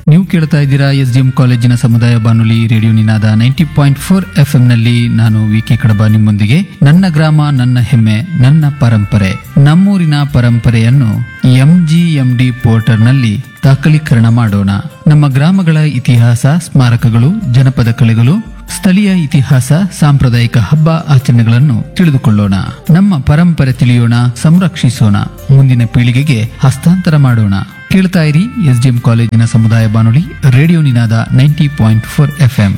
ನೀವು ಕೇಳ್ತಾ ಇದ್ದೀರಾ ಎಸ್ ಡಿ ಎಂ ಕಾಲೇಜಿನ ಸಮುದಾಯ ಬಾನುಲಿ radio Ninada ninety point four F ನಲ್ಲಿ ನಾನು ವಿ ಕೆ ಕಡಬ ನಿಮ್ಮೊಂದಿಗೆ ನನ್ನ ಗ್ರಾಮ ನನ್ನ ಹೆಮ್ಮೆ ನನ್ನ ಪರಂಪರೆ ನಮ್ಮೂರಿನ ಪರಂಪರೆಯನ್ನು ಎಂಜಿಎಂಡಿ ಪೋರ್ಟರ್ನಲ್ಲಿ ದಾಖಲೀಕರಣ ಮಾಡೋಣ ನಮ್ಮ ಗ್ರಾಮಗಳ ಇತಿಹಾಸ ಸ್ಮಾರಕಗಳು ಜನಪದ ಕಲೆಗಳು ಸ್ಥಳೀಯ ಇತಿಹಾಸ ಸಾಂಪ್ರದಾಯಿಕ ಹಬ್ಬ ಆಚರಣೆಗಳನ್ನು ತಿಳಿದುಕೊಳ್ಳೋಣ ನಮ್ಮ ಪರಂಪರೆ ತಿಳಿಯೋಣ ಸಂರಕ್ಷಿಸೋಣ ಮುಂದಿನ ಪೀಳಿಗೆಗೆ ಹಸ್ತಾಂತರ ಮಾಡೋಣ ಕೇಳ್ತಾ ಇರಿ ಎಸ್ ಡಿ ಎಂ ಕಾಲೇಜಿನ ಸಮುದಾಯ ಬಾನುಲಿ radio Ninada ninety point four F